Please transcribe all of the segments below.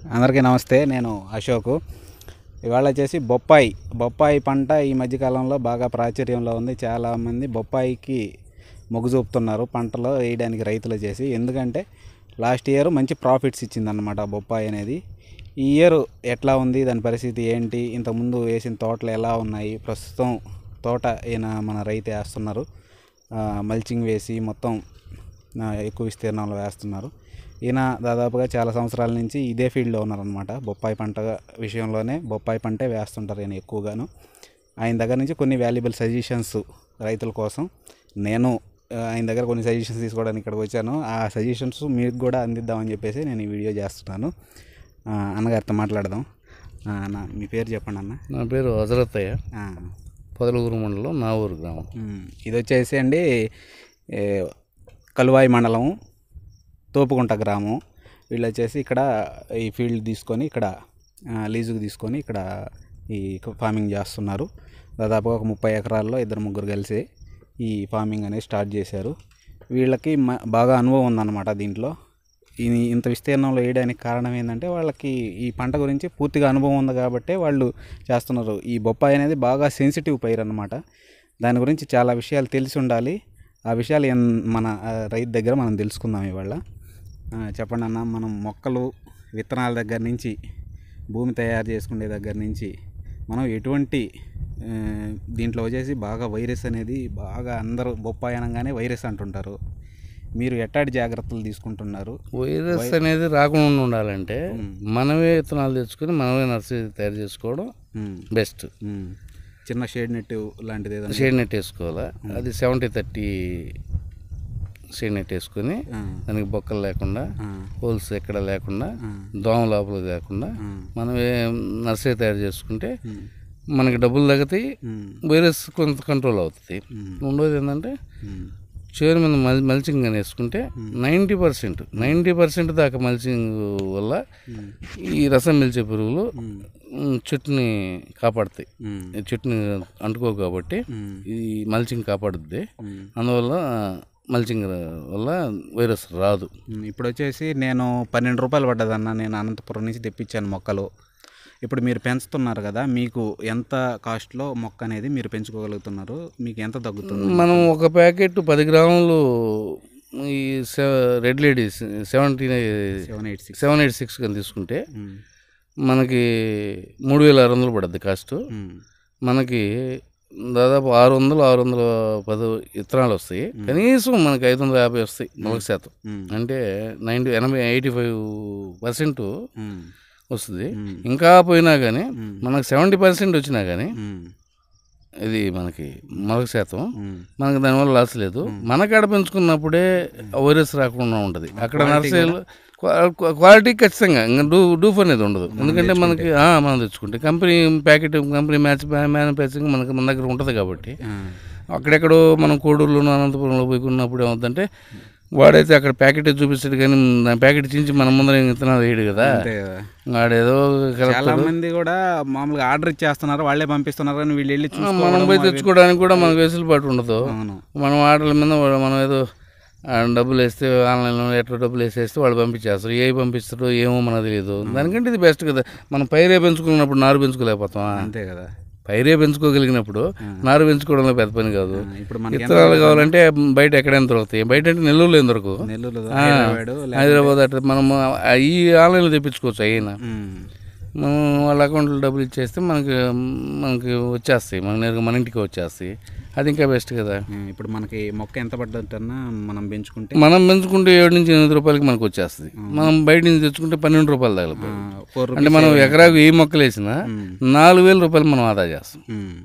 అందరికీ నమస్తే నేను అశోక్ ఇవాళ వచ్చేసి బొప్పాయి బొప్పాయి పంట ఈ మధ్యకాలంలో బాగా ప్రాచుర్యంలో ఉంది చాలామంది బొప్పాయికి మొగ్గు చూపుతున్నారు పంటలో వేయడానికి రైతులు వచ్చేసి ఎందుకంటే లాస్ట్ ఇయర్ మంచి ప్రాఫిట్స్ ఇచ్చిందన్నమాట ఆ బొప్పాయి అనేది ఈ ఇయర్ ఎట్లా ఉంది దాని పరిస్థితి ఏంటి ఇంతకుముందు వేసిన తోటలు ఎలా ఉన్నాయి ప్రస్తుతం తోట ఈయన మన రైతు వేస్తున్నారు ఆ, మల్చింగ్ వేసి మొత్తం ఆ, ఎక్కువ విస్తీర్ణంలో వేస్తున్నారు ఈయన దాదాపుగా చాలా సంవత్సరాల నుంచి ఇదే ఫీల్డ్లో ఉన్నారనమాట బొప్పాయి పంట విషయంలోనే బొప్పాయి పంటే వేస్తుంటారు ఈయన ఎక్కువగాను ఆయన దగ్గర నుంచి కొన్ని వాల్యుబుల్ సజెషన్స్ రైతుల కోసం నేను ఆ, ఆయన దగ్గర కొన్ని సజెషన్స్ తీసుకోవడానికి ఇక్కడికి వచ్చాను ఆ సజెషన్స్ మీకు కూడా అందిద్దామని చెప్పేసి నేను ఈ వీడియో చేస్తున్నాను ఆ, అన్నగారితో మాట్లాడదాం ఆ, అన్న మీ పేరు చెప్పండి అన్న నా పేరు హజరత్తయ్య ఆ, పొదలూరు మండలం నా ఊరు గ్రామం ఉమ్, ఇది వచ్చేసి అండి ఏ, కలువాయి మండలం తోపుకుంట గ్రామం వీళ్ళు వచ్చేసి ఇక్కడ ఈ ఫీల్డ్ తీసుకొని ఇక్కడ ఆ, లీజుకు తీసుకొని ఇక్కడ ఈ ఫార్మింగ్ చేస్తున్నారు దాదాపుగా ఒక ముప్పై ఎకరాల్లో ఇద్దరు ముగ్గురు కలిసి ఈ ఫార్మింగ్ అనేది స్టార్ట్ చేశారు వీళ్ళకి మ- బాగా అనుభవం ఉందన్నమాట దీంట్లో ఈ ఇంత విస్తీర్ణంలో వేయడానికి కారణం ఏంటంటే వాళ్ళకి ఈ పంట గురించి పూర్తిగా అనుభవం ఉంది కాబట్టి వాళ్ళు చేస్తున్నారు ఈ బొప్పాయి అనేది బాగా సెన్సిటివ్ పైరు అనమాట దాని గురించి చాలా విషయాలు తెలిసి ఉండాలి ఆ విషయాలు ఎన్- మన ఆ, రైతు దగ్గర మనం తెలుసుకుందాం ఇవాళ ఆ, చెప్పండి అన్న మనం మొక్కలు విత్తనాల దగ్గర నుంచి భూమి తయారు చేసుకునే దగ్గర నుంచి మనం ఎటువంటి ఆ, దీంట్లో వచ్చేసి బాగా వైరస్ అనేది బాగా అందరూ బొప్పాయి అనగానే వైరస్ అంటుంటారు మీరు ఎట్టాటి జాగ్రత్తలు తీసుకుంటున్నారు వైరస్ అనేది రాకుండా ఉండాలంటే మనమే విత్తనాలు తెచ్చుకొని మనమే నర్సరీ తయారు చేసుకోవడం ఉమ్, బెస్ట్ ఉమ్. చిన్న షేడ్ నెట్ లాంటిది ఏదైనా షేడ్ నెట్ వేసుకోవాలా అది సెవెంటీ థర్టీ షేడ్ నెట్ వేసుకొని ఆ, దానికి బొక్కలు లేకుండా ఆ, హోల్స్ ఎక్కడ లేకుండా ఆ, దోమ లోపల లేకుండా ఆ, మనమే నర్సరీ తయారు చేసుకుంటే ఉమ్, మనకి డబ్బులు తగ్గుతాయి ఉమ్, వైరస్ కొంత కంట్రోల్ అవుతుంది ఉమ్, రెండోది ఏంటంటే ఉమ్, చేను మీద మల్ మల్చింగ్ అని వేసుకుంటే నైంటీ పర్సెంట్ నైంటీ పర్సెంట్ దాకా మల్చింగ్ వల్ల ఉమ్, ఈ రసం పిలిచే పురుగులు ఉమ్, మ్, చెట్టుని కాపాడుతాయి ఉమ్, ఈ చెట్టుని అంటుకో కాబట్టి ఉమ్, ఈ మల్చింగ్ కాపాడుద్ది ఉమ్. అందువల్ల మల్చింగ్ వల్ల వైరస్ రాదు ఉమ్, ఇప్పుడు వచ్చేసి నేను పన్నెండు రూపాయలు పడ్డదన్న నేను అనంతపురం నుంచి తెప్పించాను మొక్కలు ఇప్పుడు మీరు పెంచుతున్నారు కదా మీకు ఎంత కాస్ట్లో మొక్క అనేది మీరు పెంచుకోగలుగుతున్నారు మీకు ఎంత తగ్గుతుంది మనం ఒక ప్యాకెట్ పది గ్రాములు ఈ సె- red ladies seventy seven eight six seven eight six కానీ తీసుకుంటే మనకి మూడు వేల ఆరు వందలు పడుద్ది కాస్ట్ మనకి దాదాపు ఆరు వందలు ఆరు వందల పది విత్తనాలు వస్తాయి కనీసం మనకి ఐదు వందల యాభై వస్తాయి మొలక శాతం అంటే నైంటీ ఎనభై ఎయిటీ ఫైవ్ పర్సెంట్ వస్తుంది ఇంకా పోయినా కానీ మనకు సెవెంటీ పర్సెంట్ వచ్చినా కానీ ఇది మనకి మొలక శాతం మనకి దానివల్ల లాస్ లేదు మన కాడ పెంచుకున్నప్పుడే వైరస్ రాకుండా ఉంటుంది అక్కడ నర్సరీలో క్వా- క్వాలిటీ ఖచ్చితంగా ఇంకా డూ డూఫ్ అనేది ఉండదు ఎందుకంటే మనకి ఆ, మనం తెచ్చుకుంటే company packet company match manufacturing మనకి మన దగ్గర ఉంటుంది కాబట్టి అక్కడెక్కడో మనం కోడూరులోనూ అనంతపురంలో పోయి కొన్నప్పుడు ఏమవుతుందంటే వాడైతే అక్కడ ప్యాకెట్ చూపిస్తాడు కానీ దాని ప్యాకెట్ చించి మన ముందర విత్తనాలు వేయడు కదా అంతే కదా వాడేదో చాలా కలుపుతాడు మంది కూడా మామూలుగా ఆర్డర్ ఇచ్చేస్తున్నారు వాళ్ళే పంపిస్తున్నారు అని వీళ్ళు వెళ్ళి మనం చూసుకోవడం పోయి తెచ్చుకోవడానికి కూడా మనకు వెసులుబాటు ఉండదు అవును మనం ఆర్డర్ల మీద వాడు- మనం ఏదో ఆ, డబ్బులు వేస్తే ఆన్లైన్లో ఎట్లా డబ్బులు వేసేస్తే వాళ్ళు పంపించేస్తారు ఏ పంపిస్తారో ఏమో మనకు తెలియదు దానికంటే ఇది బెస్ట్ కదా మనం పైరే పెంచుకున్నప్పుడు నారు పెంచుకోలేకపోతాం అంతే కదా పైరే పెంచుకోగలిగినప్పుడు నారు పెంచుకోవడంలో పెద్ద పని కాదు ఆ, ఇప్పుడు మనకి విత్తనాలు కావాలంటే బయట ఎక్కడైనా దొరుకుతాయి బయట అంటే నెల్లూరులో ఏం దొరకవు నెల్లూరు ఆ, హైదరాబాద్ హైదరాబాద్ అట్లా మనం ఆ, ఈ ఆన్లైన్లో తెప్పించుకోవచ్చు అయినా ఉమ్, మనం వాళ్ళ అకౌంట్లో డబ్బులు ఇచ్చేస్తే మనకి మనకి వచ్చేస్తాయి మన నేరుగా మన ఇంటికి వచ్చేస్తాయి అది ఇంకా బెస్ట్ కదా ఉమ్, ఇప్పుడు మనకి మొక్క ఎంత పడ్డట్టన్నా మనం పెంచుకుంటే మనం పెంచుకుంటే ఏడు నుంచి ఎనిమిది రూపాయలకి మనకు వచ్చేస్తుంది మనం బయట నుంచి తెచ్చుకుంటే పన్నెండు రూపాయలు తగలదు ఫోర్ అంటే మనం ఎకరాకు వెయ్యి మొక్కలు వేసినా నాలుగు వేల రూపాయలు మనం ఆదా చేస్తాం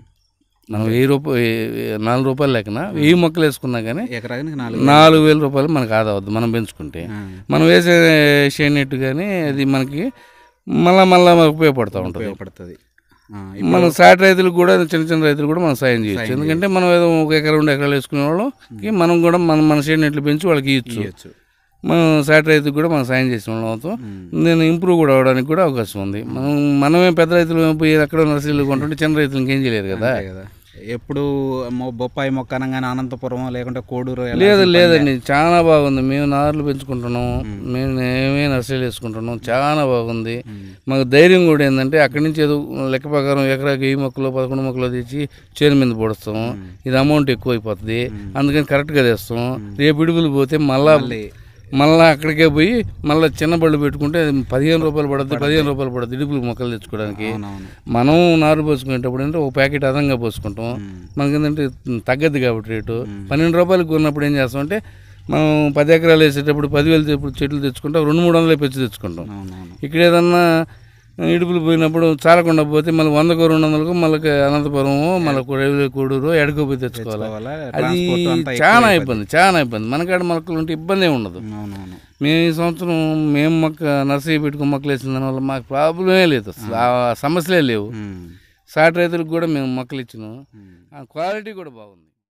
మనం వెయ్యి రూపాయలు నాలుగు రూపాయలు లెక్కన వెయ్యి మొక్కలు వేసుకున్నా కానీ ఎకరానికి నాలుగు నాలుగు వేల రూపాయలు మనకు ఆదా అవుద్ది మనం పెంచుకుంటే ఆ, మనం వేసే షేడ్ నెట్ కానీ అది మనకి మళ్ళా మళ్ళా మనకు ఉపయోగపడుతూ ఉంటుంది ఉపయోగపడుతుంది ఆ, మన సాటి రైతులకు కూడా చిన్న చిన్న రైతులు కూడా మనం సాయం చేయొచ్చు ఎందుకంటే మనం ఏదో ఒక ఎకరా రెండు ఎకరాలు వేసుకునే వాళ్ళకి మనం కూడా మనం మన షేడ్ నెట్లు పెంచి వాళ్ళకి ఇవ్వచ్చు ఇవ్వచ్చు మనం సాటి రైతుకు కూడా మనం సాయం చేసిన వాళ్ళం అవుతాం నేను ఇంప్రూవ్ కూడా అవడానికి కూడా అవకాశం ఉంది మనం మనమే పెద్ద రైతులు పోయి ఎక్కడో నర్సరీలు కొంటుంటే చిన్న రైతులు ఇంకేం చేయలేరు కదా అంతే కదా ఎప్పుడు మొ- బొప్పాయి మొక్క అనగానే అనంతపురం లేకుంటే కోడూరు ఎలా లేదు లేదండి చాలా బాగుంది మేము నార్లు పెంచుకుంటున్నాం మేము ఏమే నర్సరీలు వేసుకుంటున్నాం చాలా బాగుంది మాకు ధైర్యం కూడా ఏంటంటే అక్కడి నుంచి ఏదో లెక్క ప్రకారం ఎకరాకి వెయ్యి మొక్కలు పదకొండు మొక్కలు తెచ్చి చేను మీద పొడుస్తాం ఇది అమౌంట్ ఎక్కువ అయిపోతుంది అందుకని కరెక్ట్గా తెస్తాం రేపు ఇడుగులు పోతే మళ్ళా మళ్ళీ అక్కడికే పోయి మళ్ళీ చిన్న బళ్ళు పెట్టుకుంటే అది పదిహేను రూపాయలు పడుతుంది పదిహేను రూపాయలు పడుతుంది ఇడుపులు మొక్కలు తెచ్చుకోవడానికి అవునవును మనం నారు పోసుకునేటప్పుడు అంటే ఒక ప్యాకెట్ అదనంగా పోసుకుంటాం మనకి ఏంటంటే తగ్గద్దు కాబట్టి రేటు పన్నెండు రూపాయలకు కొన్నప్పుడు ఏం చేస్తాం అంటే మనం పది ఎకరాలు వేసేటప్పుడు పదివేలు చెప్పుడు చెట్లు తెచ్చుకుంటాం రెండు మూడు వందలు పెంచి తెచ్చుకుంటాం అవునవును ఇక్కడ ఏదన్నా ఇడుపులు పోయినప్పుడు చాలకుండా పోతే మళ్ళీ వందకు రెండు వందలకు మళ్ళీ అనంతపురం మళ్ళీ రైల్వే కోడూరు ఎడకపోయి తెచ్చుకోవాలి తెచ్చుకోవాలా? అది ట్రాన్స్పోర్ట్ అంతా ఎక్కువ చాలా ఇబ్బంది చాలా ఇబ్బంది మనకాడ మొక్కలు ఉంటే ఇబ్బంది ఏమి ఉండదు అవునవును మేము ఈ సంవత్సరం మేము మొక్క నర్సరీ పెట్టుకుని మొక్కలు వేసిన దానివల్ల మాకు ప్రాబ్లమే లేదు అసలు ఆ సమస్యలే లేవు ఉమ్. సాటి రైతులకు కూడా మేము మొక్కలు ఇచ్చినాం ఆ క్వాలిటీ కూడా బాగుంది